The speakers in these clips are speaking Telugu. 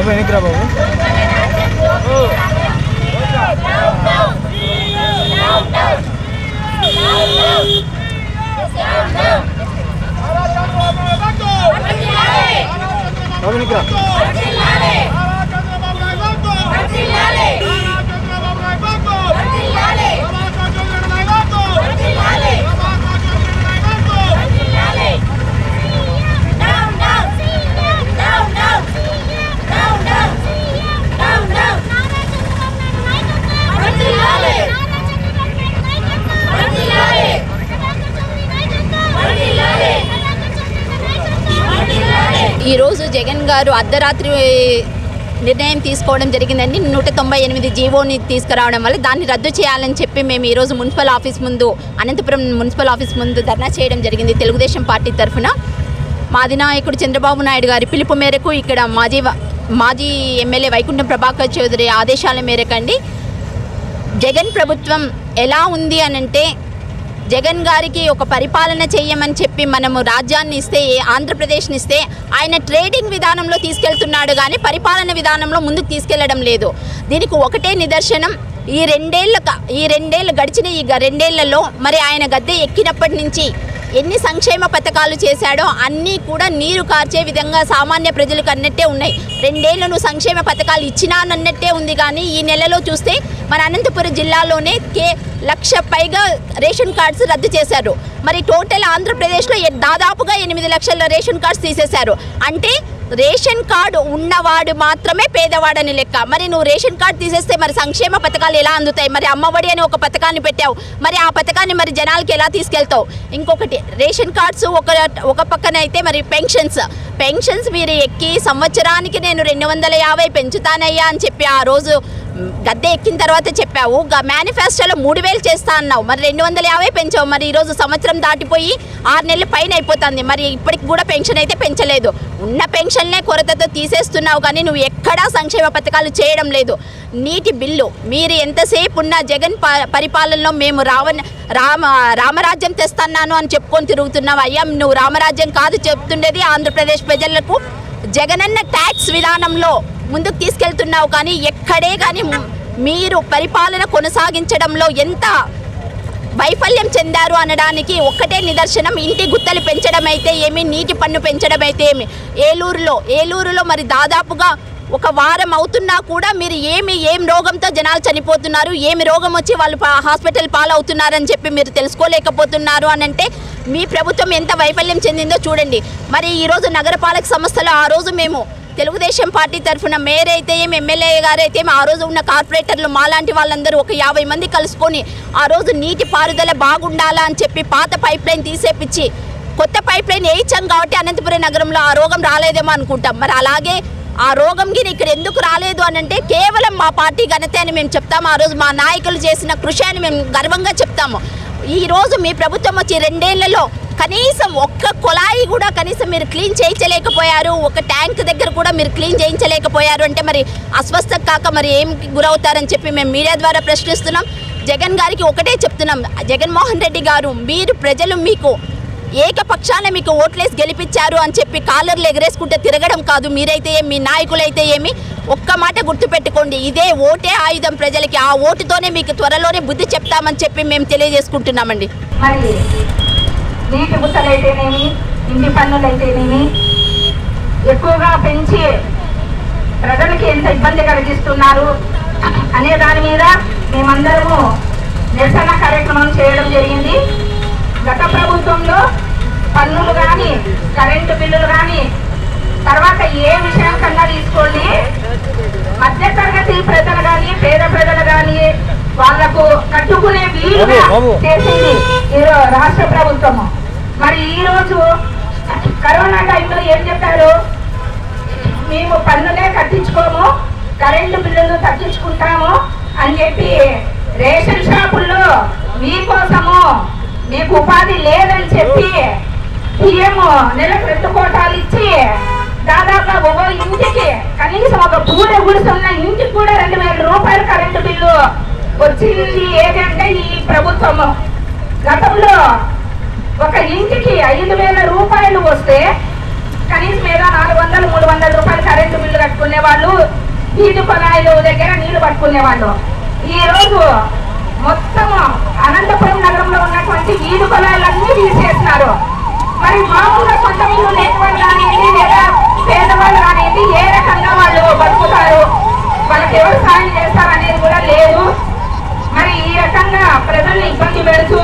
బాబు వెనక్కి రా బాబు బాబు వెనక్కి రా ఈరోజు జగన్ గారు అర్ధరాత్రి నిర్ణయం తీసుకోవడం జరిగిందండి నూట తొంభై ఎనిమిది జీవోని తీసుకురావడం వల్ల దాన్ని రద్దు చేయాలని చెప్పి మేము ఈరోజు మున్సిపల్ ఆఫీస్ ముందు అనంతపురం మున్సిపల్ ఆఫీస్ ముందు ధర్నా చేయడం జరిగింది తెలుగుదేశం పార్టీ తరఫున మా అధినాయకుడు చంద్రబాబు నాయుడు గారి పిలుపు మేరకు ఇక్కడ మాజీ వ- మాజీ ఎమ్మెల్యే వైకుంఠం ప్రభాకర్ చౌదరి ఆదేశాల మేరకు అండి జగన్ ప్రభుత్వం ఎలా ఉంది అనంటే జగన్ గారికి ఒక పరిపాలన చెయ్యమని చెప్పి మనము రాజ్యాన్ని ఇస్తే ఆంధ్రప్రదేశ్ని ఇస్తే ఆయన ట్రేడింగ్ విధానంలో తీసుకెళ్తున్నాడు కానీ పరిపాలన విధానంలో ముందుకు తీసుకెళ్లడం లేదు దీనికి ఒకటే నిదర్శనం ఈ రెండేళ్ల క- ఈ రెండేళ్ళు గడిచిన ఈ గ- రెండేళ్లలో మరి ఆయన గద్దె ఎక్కినప్పటి నుంచి ఎన్ని సంక్షేమ పథకాలు చేశాడో అన్నీ కూడా నీరు కార్చే విధంగా సామాన్య ప్రజలకు అన్నట్టే ఉన్నాయి రెండేళ్ళు నువ్వు సంక్షేమ పథకాలు ఇచ్చినానన్నట్టే ఉంది కానీ ఈ నెలలో చూస్తే మన అనంతపురం జిల్లాలోనే కే లక్ష పైగా రేషన్ కార్డ్స్ రద్దు చేశారు మరి టోటల్ ఆంధ్రప్రదేశ్లో ఎ- దాదాపుగా ఎనిమిది లక్షల రేషన్ కార్డ్స్ తీసేశారు అంటే రేషన్ కార్డు ఉన్నవాడు మాత్రమే పేదవాడని లెక్క మరి నువ్వు రేషన్ కార్డు తీసేస్తే మరి సంక్షేమ పథకాలు ఎలా అందుతాయి మరి అమ్మఒడి అని ఒక పథకాన్ని పెట్టావు మరి ఆ పథకాన్ని మరి జనాలకి ఎలా తీసుకెళ్తావు ఇంకొకటి రేషన్ కార్డ్స్ ఒక ఒక పక్కన అయితే మరి పెన్షన్స్ పెన్షన్స్ మీరు ఎక్కి సంవత్సరానికి నేను రెండు వందల యాభై పెంచుతానయ్యా అని చెప్పి ఆ రోజు మ్, గద్దె ఎక్కిన తర్వాత చెప్పావు మేనిఫెస్టోలో మూడు వేలు చేస్తా అన్నావు మరి రెండు వందల యాభై పెంచావు మరి ఈరోజు సంవత్సరం దాటిపోయి ఆరు నెలల పైన అయిపోతుంది మరి ఇప్పటికి కూడా పెన్షన్ అయితే పెంచలేదు ఉన్న పెన్షన్లే కొరతతో తీసేస్తున్నావు కానీ నువ్వు ఎక్కడా సంక్షేమ పథకాలు చేయడం లేదు నీటి బిల్లు మీరు ఎంతసేపు ఉన్న జగన్ ప- పరిపాలనలో మేము రావణ రామ రామరాజ్యం తెస్తున్నాను అని చెప్పుకొని తిరుగుతున్నావు అయ్యా నువ్వు రామరాజ్యం కాదు చెప్తుండేది ఆంధ్రప్రదేశ్ ప్రజలకు జగనన్న ట్యాక్స్ విధానంలో ముందుకు తీసుకెళ్తున్నావు కానీ ఎక్కడే కానీ మీరు పరిపాలన కొనసాగించడంలో ఎంత వైఫల్యం చెందారు అనడానికి ఒక్కటే నిదర్శనం ఇంటి గుత్తలు పెంచడం అయితే ఏమి నీటి పన్ను పెంచడం అయితే ఏమి ఏలూరులో ఏలూరులో మరి దాదాపుగా ఒక వారం అవుతున్నా కూడా మీరు ఏమి ఏం రోగంతో జనాలు చనిపోతున్నారు ఏమి రోగం వచ్చి వాళ్ళు పా- హాస్పిటల్ పాలవుతున్నారని చెప్పి మీరు తెలుసుకోలేకపోతున్నారు అని అంటే మీ ప్రభుత్వం ఎంత వైఫల్యం చెందిందో చూడండి మరి ఈరోజు నగరపాలక సంస్థలో ఆ రోజు మేము తెలుగుదేశం పార్టీ తరఫున మేయర్ అయితే ఏం ఎమ్మెల్యే గారు అయితే ఏం ఆ రోజు ఉన్న కార్పొరేటర్లు మాలాంటి వాళ్ళందరూ ఒక యాభై మంది కలుసుకొని ఆ రోజు నీటి పారుదల బాగుండాలా అని చెప్పి పాత పైప్ లైన్ తీసేపిచ్చి కొత్త పైప్ లైన్ వేయించాం కాబట్టి అనంతపురం నగరంలో ఆ రోగం రాలేదేమో అనుకుంటాం మరి అలాగే ఆ రోగం గిని ఇక్కడ ఎందుకు రాలేదు అని అంటే కేవలం మా పార్టీ ఘనత అని మేము చెప్తాము ఆ రోజు మా నాయకులు చేసిన కృషి అని మేము గర్వంగా చెప్తాము ఈ రోజు మీ ప్రభుత్వం వచ్చి రెండేళ్లలో కనీసం ఒక్క కుళాయి కూడా కనీసం మీరు క్లీన్ చేయించలేకపోయారు ఒక ట్యాంక్ దగ్గర కూడా మీరు క్లీన్ చేయించలేకపోయారు అంటే మరి అస్వస్థ కాక మరి ఏం గురవుతారని చెప్పి మేము మీడియా ద్వారా ప్రశ్నిస్తున్నాం జగన్ గారికి ఒకటే చెప్తున్నాం జగన్మోహన్ రెడ్డి గారు మీరు ప్రజలు మీకు ఏకపక్షాన మీకు ఓట్లేసి గెలిపించారు అని చెప్పి కాలర్లు ఎగరేసుకుంటే తిరగడం కాదు మీరైతే ఏమి మీ నాయకులైతే ఏమి ఒక్క మాట గుర్తుపెట్టుకోండి ఇదే ఓటే ఆయుధం ప్రజలకి ఆ ఓటుతోనే మీకు త్వరలోనే బుద్ధి చెప్తామని చెప్పి మేము తెలియజేసుకుంటున్నామండి మరి నీటి బుట్టలైతేనేమి ఇంటి పన్నులైతేనేమి ఎక్కువగా పెంచి ప్రజలకి ఎంత ఇబ్బంది కలిగిస్తున్నారు అనే దాని మీద మేమందరము నిరసన కార్యక్రమం చేయడం జరిగింది గత ప్రభుత్వంలో పన్నులు కానీ కరెంటు బిల్లులు కానీ తర్వాత ఏ విషయం కన్నా తీసుకోండి మధ్యతరగతి ప్రజలు కానీ పేద ప్రజలు కానీ వాళ్లకు కట్టుకునే వీలుగా బాబు, బాబు. చేసింది ఈ రో- రాష్ట్ర ప్రభుత్వము మరి ఈ రోజు కరోనా టైంలో ఏం చెప్పారు మేము పన్నులే కట్టించుకోము కరెంటు బిల్లులు తగ్గించుకుంటాము అని చెప్పి రేషన్ షాపుల్లో మీకోసము మీకు ఉపాధి లేదని చెప్పి సీఎం నెలకు రెండు కోటాలు ఇచ్చి దాదాపు ఒక ఇంటికి కనీసం ఒక పూడే గుడిసున్న ఇంటికి కూడా రెండు వేల రూపాయలు కరెంటు బిల్లు వచ్చింది ఏదంటే ఈ ప్రభుత్వము గతంలో ఒక ఇంటికి ఐదు వేల రూపాయలు వస్తే కనీసం ఏదో నాలుగు వందలు మూడు వందల రూపాయలు కరెంటు బిల్లు కట్టుకునే వాళ్ళు వీధి కొలాయిలు దగ్గర నీళ్లు పట్టుకునే వాళ్ళు ఈ రోజు మొత్తం అనంతపురం నగరంలో ఉన్నటువంటి వీధి కొలాయిలన్నీ తీసేసినారు మరి మామూలుగా సొంత ఇల్లు లేని వాళ్ళు కానివ్వండి లేదా పేదవాళ్ళు కానివ్వండి ఏ రకంగా వాళ్ళు బతుకుతారు వాళ్ళకి ఎవరు సాయం చేస్తారు అనేది కూడా లేదు మరి ఈ రకంగా ప్రజల్ని ఇబ్బంది పెడుతూ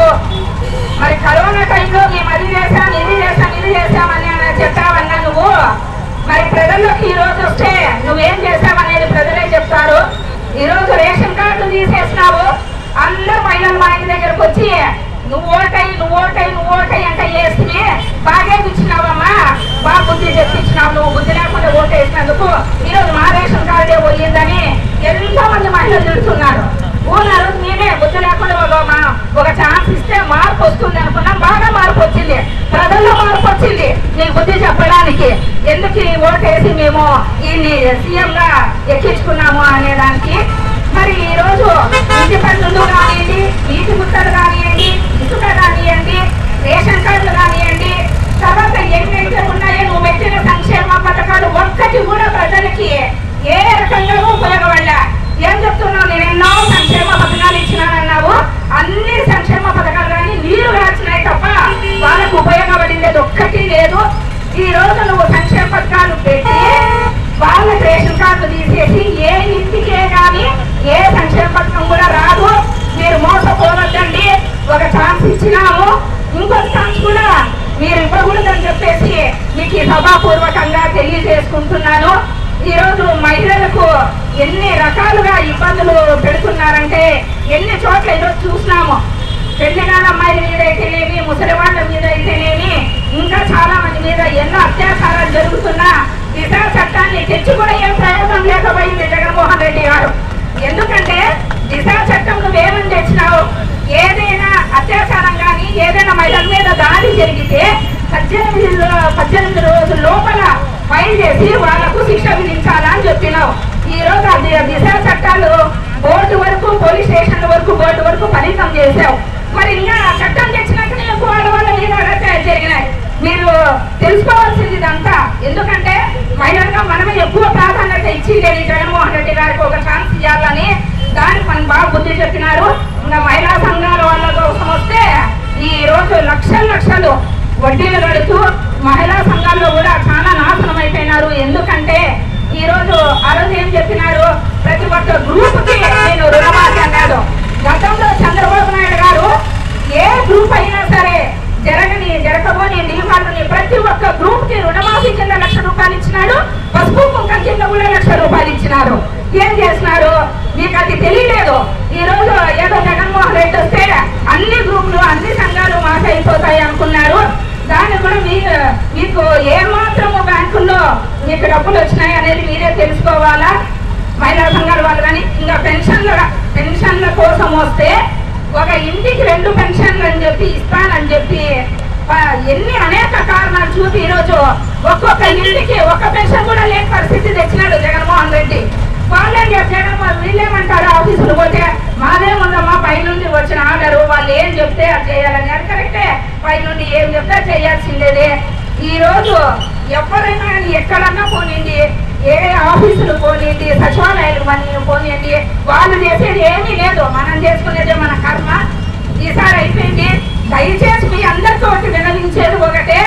మరి కరోనా టైంలో మేము అది చేశాం ఇది చేశాం ఇది చేశామని అని చెప్పావన్నా నువ్వు మరి ప్రజల్లోకి ఈ రోజు వస్తే నువ్వేం చేశావనేది ప్రజలే చెప్తారు ఈ రోజు రేషన్ కార్డు తీసేసినావు అందరు మహిళలు మా ఇంటి దగ్గరకు వచ్చి నువ్వు ఓటై నువ్వు ఓటై నువ్వు ఓటై అంటే వేస్తే బాగా ఇచ్చినావమ్మా బాగా బుద్ధి చెప్పించినావు నువ్వు బుద్ధి లేకుండా ఓటేసినందుకు ఈ రోజు మా రేషన్ కార్డే పోయిందని ఎంతో మంది మహిళలు తిడుతున్నారు ఊళ్ళో రోజు నేనే బుద్ధి లేకుండా ఒక మా- ఒక ఛాన్స్ ఇస్తే మార్పు వస్తుంది అనుకున్నాం బాగా మార్పు వచ్చింది ప్రజల్లో మార్పు వచ్చింది నీకు బుద్ధి చెప్పడానికి ఎందుకు ఈ ఓటేసి మేము ఈ సీఎం గా ఎక్కించుకున్నాము అనే దానికి మరి ఈ రోజు ఇంటి పన్నులు కానివ్వండి నీటి గుట్టలు కానివ్వండి ఇసుక కానివ్వండి రేషన్ కార్డులు కానివ్వండి తర్వాత ఎన్నైతే ఉన్నాయో నువ్వు పెట్టిన సంక్షేమ పథకాలు ఒక్కటి కూడా ప్రజలకి ఏ రకంగానూ ఉపయోగపడ్డా ఏం చెప్తున్నావు నేను ఎన్నో సంక్షేమ పథకాలు ఇచ్చినానన్నావు అన్ని సంక్షేమ పథకాలు కానీ నీరు కాచినాయి తప్ప వాళ్ళకు ఉపయోగపడింది ఒక్కటి లేదు ఈ రోజు నువ్వు సంక్షేమ పథకాలు పెట్టి వాళ్ళకి రేషన్ కార్డు తీసేసి ఏ ఇంటికే కానీ ఏ సంక్షేమ పథకం కూడా రాదు మీరు మోసపోవద్దండి ఒక ఛాన్స్ ఇచ్చినాము ఇంకొక ఛాన్స్ కూడా మీరు ఇవ్వకూడదని చెప్పేసి మీకు ఈ సభాపూర్వకంగా తెలియజేసుకుంటున్నాను ఈ రోజు మహిళలకు ఎన్ని రకాలుగా ఇబ్బందులు పెడుతున్నారంటే ఎన్ని చోట్ల ఈరోజు చూసినాము పెళ్లిగాల అమ్మాయిల మీద అయితేనేమి ముసలి వాళ్ళ మీద అయితేనేమి ఇంకా చాలా మంది మీద ఎన్నో అత్యాచారాలు జరుగుతున్నా దిశ చట్టాన్ని తెచ్చి కూడా ఏం ప్రయోజనం లేకపోయింది జగన్మోహన్ రెడ్డి గారు ఎందుకంటే దిశ చట్టం నువ్వేమని తెచ్చినావు ఏదైనా అత్యాచారం కానీ ఏదైనా మహిళల మీద దాడి జరిగితే పద్దెనిమిది రో- పద్దెనిమిది రోజుల లోపల ఫైల్ చేసి వాళ్లకు శిక్ష విధించాలా అని చెప్పినావు ఈ రోజు అది దిశ చట్టాలు బోర్డు వరకు పోలీస్ స్టేషన్ల వరకు బోర్డు వరకు ఫలితం చేశావు మరి ఇంకా చట్టం తెచ్చినాకనే ఎక్కువ ఆడవాళ్ళ మీద అత్యాచారాలు జరిగినాయి మీరు తెలుసుకోవాల్సింది ఇదంతా ఎందుకంటే మహిళలుగా మనమే ఎక్కువ ప్రాధాన్యత ఇచ్చింది జగన్మోహన్ రెడ్డి గారికి ఒక ఛాన్స్ ఇవ్వాలని దానికి మనం బాగా బుద్ధి చెప్పినారు ఇంకా మహిళా సంఘాల వాళ్ళ కోసం వస్తే ఈ రోజు లక్షల లక్షలు వడ్డీలు కడుతూ మహిళా సంఘాల్లో కూడా చాలా నాశనం అయిపోయినారు ఎందుకంటే ఈ రోజు ఆ రోజు ఏం చెప్పినారు ప్రతి ఒక్క గ్రూప్ కి నేను రుణమాఫీ అన్నాడు గతంలో చంద్రబాబు నాయుడు గారు ఏ గ్రూప్ అయినా సరే జరగని జరగబోని నియమాలని ప్రతి ఒక్క గ్రూప్ కి రుణమాఫీ కింద లక్ష రూపాయలు ఇచ్చినాడు పసుపు కుంకం కింద కూడా లక్ష రూపాయలు ఇచ్చినారు ఏం చేసినారు మీకు అది తెలియలేదు ఈ రోజు ఏదో జగన్మోహన్ రెడ్డి వస్తే అన్ని గ్రూపులు అన్ని సంఘాలు మాఫీ అయిపోతాయి అనుకున్నారు దాన్ని కూడా మీ మీకు ఏ మాత్రము బ్యాంకుల్లో మీకు డబ్బులు వచ్చినాయి అనేది మీరే తెలుసుకోవాలా మహిళా సంఘాల వాళ్ళు కానీ ఇంకా పెన్షన్ల పెన్షన్ల కోసం వస్తే ఒక ఇంటికి రెండు పెన్షన్లు అని చెప్పి ఇస్తానని చెప్పి ఆ, ఎన్ని అనేక కారణాలు చూసి ఈరోజు ఒక్కొక్క ఇంటికి ఒక్క పెన్షన్ కూడా లేని పరిస్థితి తెచ్చినాడు జగన్మోహన్ రెడ్డి వాళ్ళే చెప్- జగన్మోహన్ వీళ్ళేమంటారు ఆఫీసులు పోతే మాదేముందమ్మా పై నుండి వచ్చిన ఆర్డర్ వాళ్ళు ఏం చెప్తే అది చేయాలని అది కరెక్టే పై నుండి ఏం చెప్తే అది చేయాల్సిందేదే ఈ రోజు ఎవరైనా కానీ ఎక్కడన్నా పోనిండి ఏ ఆఫీసులు పోనీయండి సచివాలయాలు మన పోనీయండి వాళ్ళు చేసేది ఏమీ లేదు మనం చేసుకునేదే మన కర్మ ఈసారి అయిపోయింది దయచేసి మీ అందరితో ఒకటి వినవించేది ఒకటే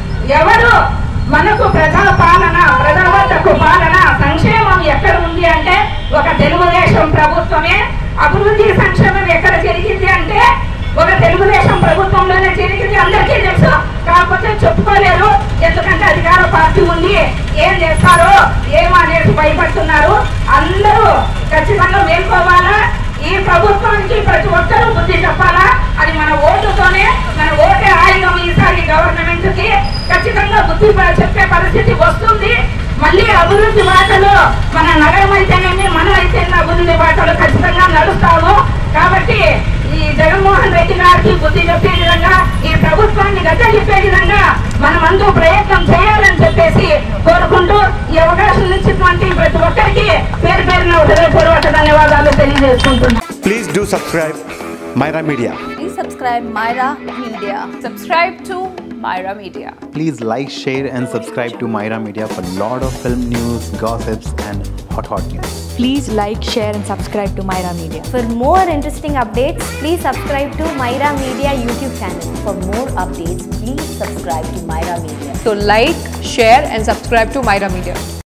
ఎవరు మనకు ప్రజా పాలన ప్రజల వద్దకు పాలన సంక్షేమం ఎక్కడ ఉంది అంటే ఒక తెలుగుదేశం ప్రభుత్వమే అభివృద్ధి సంక్షేమం ఎక్కడ జరిగింది అంటే ఒక తెలుగుదేశం ప్రభుత్వంలోనే జరిగింది అందరికీ తెలుసు కాకపోతే చెప్పుకోలేరు ఎందుకంటే అధికార పార్టీ ఉంది ఏం చేస్తారో ఏం అనేసి భయపడుతున్నారు అందరూ ఖచ్చితంగా మేల్కోవాలా ఈ ప్రభుత్వానికి ప్రతి ఒక్కరూ బుద్ధి చెప్పాలా అది మన ఓటుతోనే మన ఓటే ఆయుధం ఈసారి గవర్నమెంట్ కి ఖచ్చితంగా బుద్ధి ప- చెప్పే పరిస్థితి వస్తుంది మళ్ళీ అభివృద్ధి బాటలో మన నగరం అయితేనేమి మనం అయితే అభివృద్ధి బాటలో ఖచ్చితంగా నడుస్తాము కాబట్టి ఈ జగన్మోహన్ రెడ్డి గారికి బుద్ధి చెప్పే విధంగా ఈ ప్రభుత్వాన్ని గత చెప్పే విధంగా మనమందరూ ప్రయత్నం చేయాలని చెప్పేసి కోరుకుంటూ ఈ అవకాశం ఇచ్చినటువంటి ప్రతి ఒక్కరికి పేరు పేరున హృదయపూర్వక ధన్యవాదాలు తెలియజేసుకుంటున్నాను Please do subscribe Myra Media. Please subscribe Myra Media. Subscribe to Myra Media. Please like, share, and subscribe to Myra Media for lot of film news, gossips, and hot hot news. Please like, share, and subscribe to Myra Media. For more interesting updates, please subscribe to Myra Media YouTube channel. For more updates, please subscribe to Myra Media. So like, share and subscribe to Myra Media.